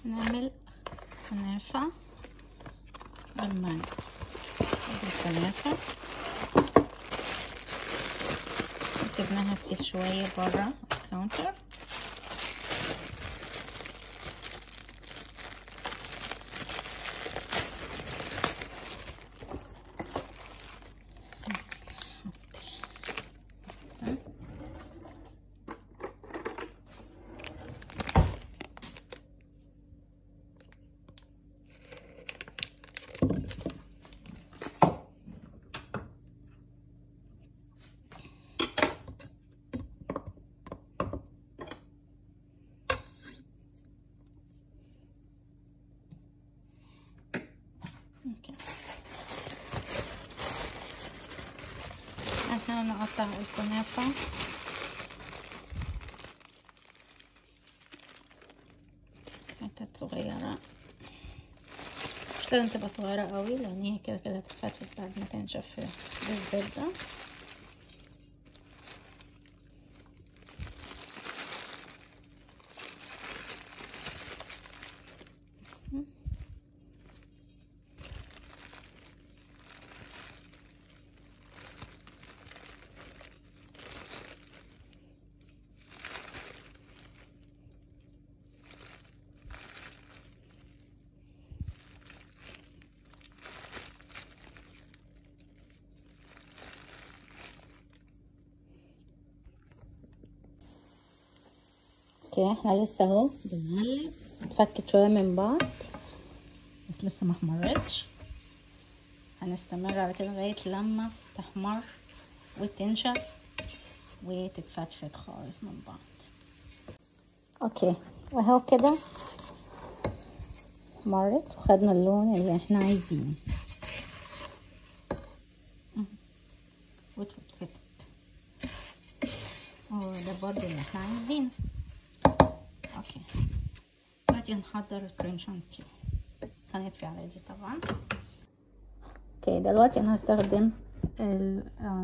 نعمل كنافة بالمانجا ادي الكنافة سيبناها تسيح شوية برا الكاونتر اوكي الآن نقطع الكنافة حتت صغيرة مش لازم تبقى صغيرة قوي لأن هي كده كده هتتفتفت بعد ما تنشف بالزبدة اوكي احنا لسه اهو بنقلب اتفكت شويه من بعض بس لسه ما احمرتش هنستمر على كده لغايه لما تحمر وتنشف وتتفتفت خالص من بعض اوكي واهو كده احمرت وخدنا اللون اللي احنا عايزينه واتفتفتت هو ده برضو اللي احنا عايزينه اوكي دلوقتي هنحضر الكريم شانتيه هنطفي على دي طبعا اوكي دلوقتي انا هستخدم ال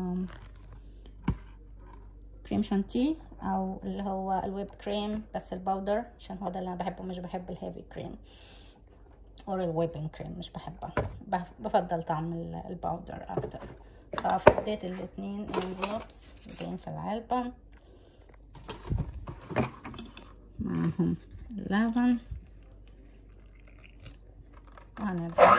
كريم شانتيه او اللي هو الويب كريم بس الباودر عشان هو ده اللي انا بحبه مش بحب الهيفي كريم او الويبنج كريم مش بحبها بفضل طعم الباودر اكتر ففضيت الاتنين انفلوبس جايين في العلبة معاهم اللبن وهنبدأ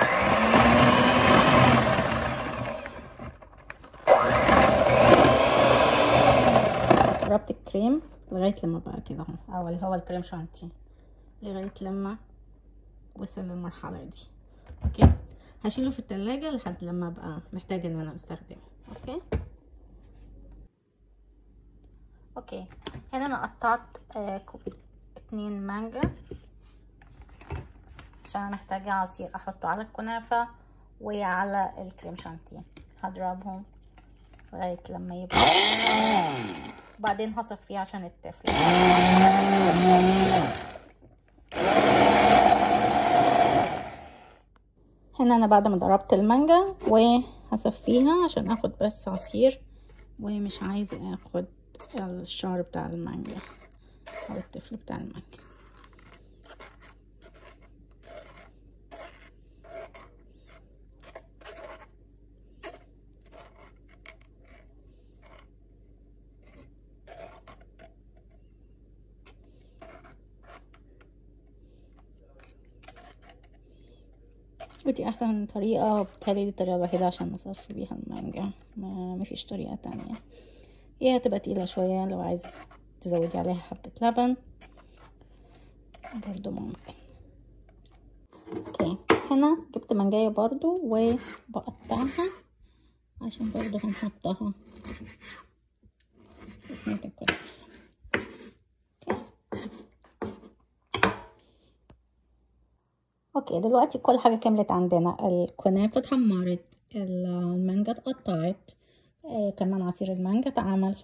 ضربت الكريم لغاية لما بقى كده اهو او اللي هو الكريم شانتيه لغاية لما وصل للمرحلة دي اوكي هشيله في التلاجة لحد لما ابقى محتاجة ان انا استخدمه اوكي اوكي هنا انا قطعت آه اتنين مانجا عشان انا محتاجة عصير احطه على الكنافة وعلى الكريم شانتيه هضربهم لغاية لما يبقى بعدين هصفيه عشان الطفل هنا انا بعد ما ضربت المانجا وهصفيها عشان اخد بس عصير ومش عايزة اخد الشعر بتاع المانجا او الطفل بتاع المانجا ودي احسن طريقة وبالتالي دي الطريقة الوحيدة عشان نصفي بيها المانجا ما مفيش طريقة تانية هي هتبقى تقيلة شوية لو عايزة تزودي عليها حبة لبن برضو ممكن اوكي هنا جبت منجاية برضو وبقطعها عشان برضو هنحطها في صينية الكنافة اوكي دلوقتي كل حاجة كملت عندنا الكنافة اتحمرت المانجا اتقطعت آه كمان عصير المانجا اتعمل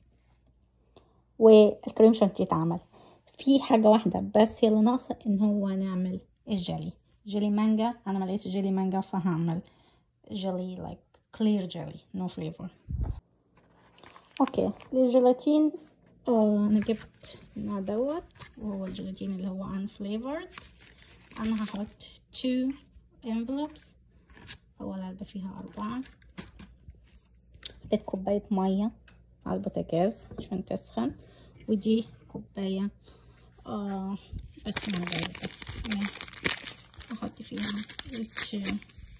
والكريم شانتيه اتعمل في حاجة واحدة بس هي اللي ناقصة ان هو نعمل الجلي جيلي مانجا انا ما لقيتش جيلي مانجا فهعمل جيلي لايك كلير جيلي نو فليفر اوكي للجيلاتين آه انا جبت النوع دوت وهو الجيلاتين اللي هو unflavored انا هحط two envelopes اول علبة فيها اربعة حطيت كوباية مية على البوتاجاز عشان تسخن ودي كوباية آه بس ما باردة احط فيها two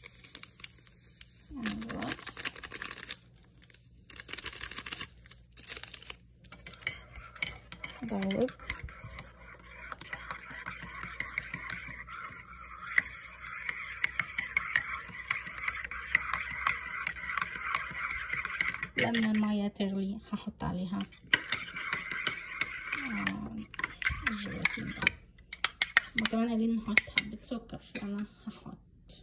envelopes ضرب لما المية تغلي هحط عليها آه، الجيلاتين ده وكمان قايلين نحط حبة سكر فأنا هحط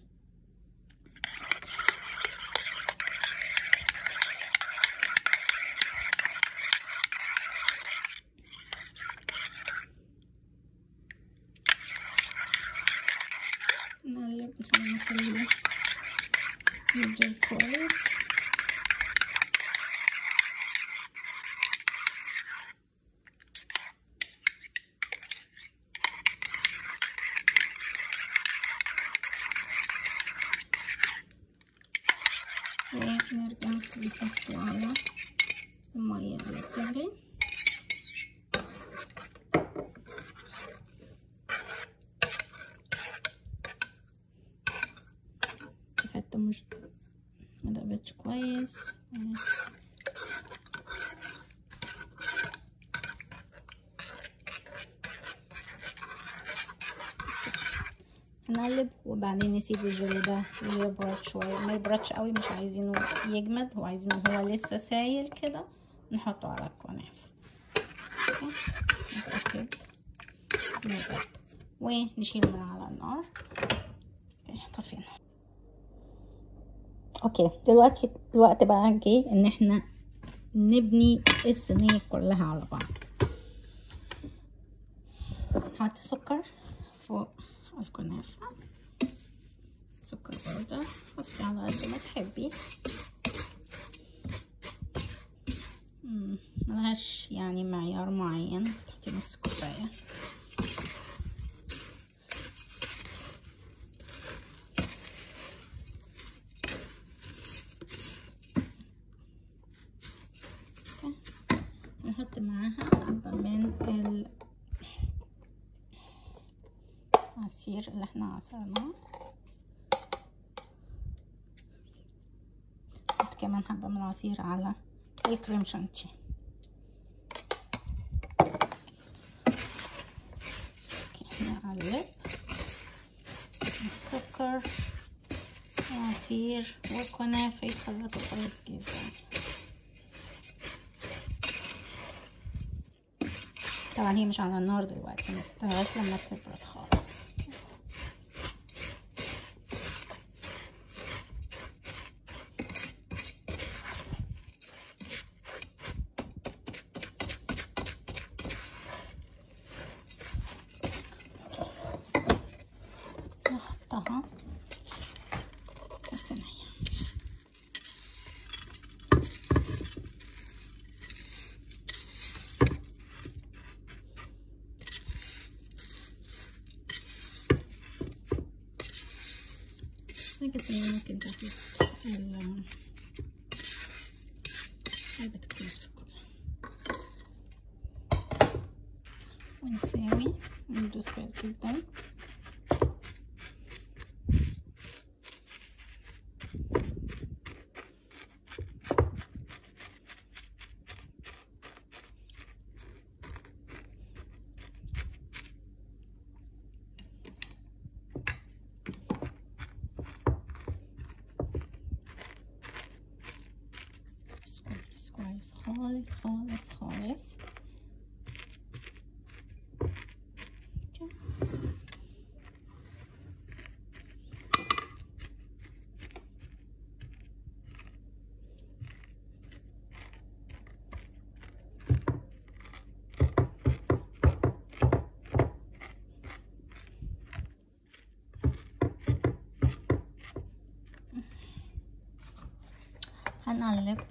نقلب نحاول نخليه يفضل كويس ونرجع نحطه على المية اللي بتغلي الحتة مش مدقتش كويس هنقلب وبعدين نسيب الجيلي ده يبرد شوية ما يبردش قوي مش عايزينه يجمد هو عايزينه هو لسه سايل كده نحطه على الكنافة نتأكد نقلب ونشيل من على النار طفينا اوكي دلوقتي الوقت بقى جه ان احنا نبني الصينية كلها على بعض نحط سكر فوق الكنافة سكر بودرة حطي على قد ما تحبي ملهاش يعني معيار معين تحطي نص كوباية نحط معاها حبة من العصير اللي احنا عصرناه نحط كمان حبة من العصير على الكريم شانتيه نقلب السكر وعصير والكنافة يتخلطوا كويس جدا طبعا هي مش على النار دلوقتي نسيبهاش لما تبرد خالص نحطها في الصينية بس ممكن تاخد ال علبة الكنافة كلها ونساوي وندوس كويس جدا كويس كويس خالص خالص خالص كده. هنقلب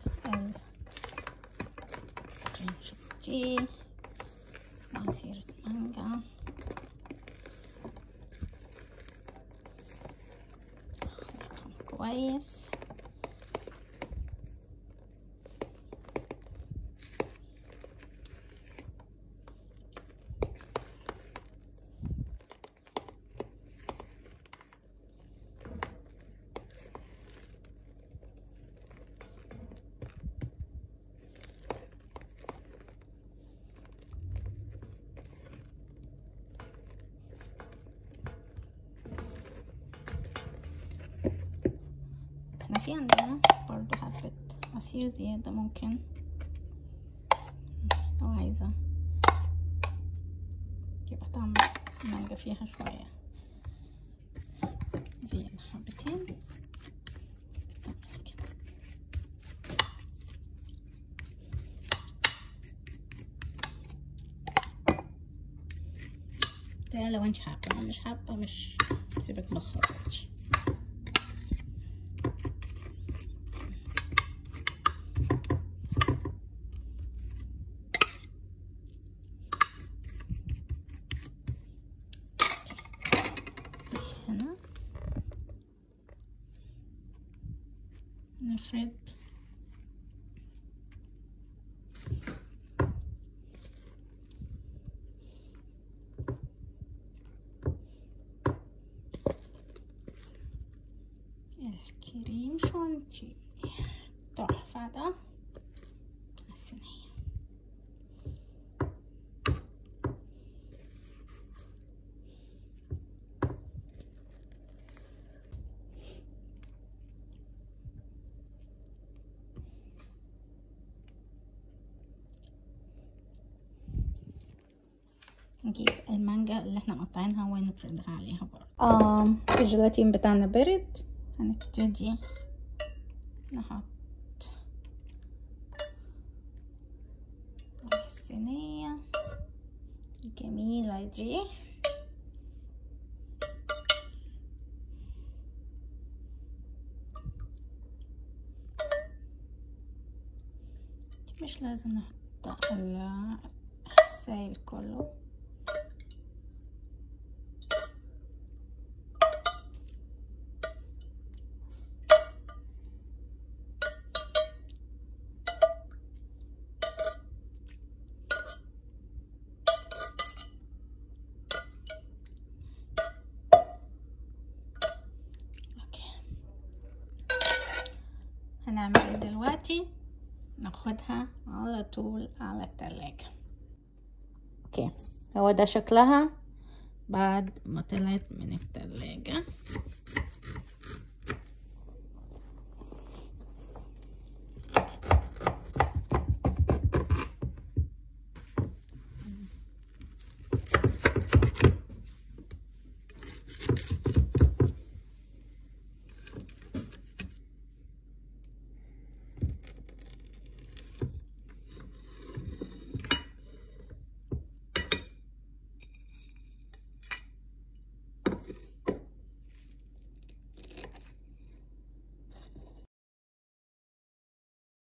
الكريم شانتيه عصير المانجا كويس احنا في عندنا برضو حبة عصير زيادة ممكن لو عايزة يبقى طعم المانجا فيها شوية زيادة حبتين بالطبع كده. ده لو انت حابة لو مش حابة مش سيبك من الخطوة دي هنا نفرد الكريم شونتي تحفة ده على الصينية نجيب المانجا اللي احنا مقطعينها ونفردها عليها برضه آه الجيلاتين بتاعنا برد هنبتدي نحط على الصينية الجميلة دي مش لازم نحط السائل كله اوكي هنعمل ايه دلوقتي ناخدها على طول على التلاجة اوكي هو ده شكلها بعد ما طلعت من التلاجة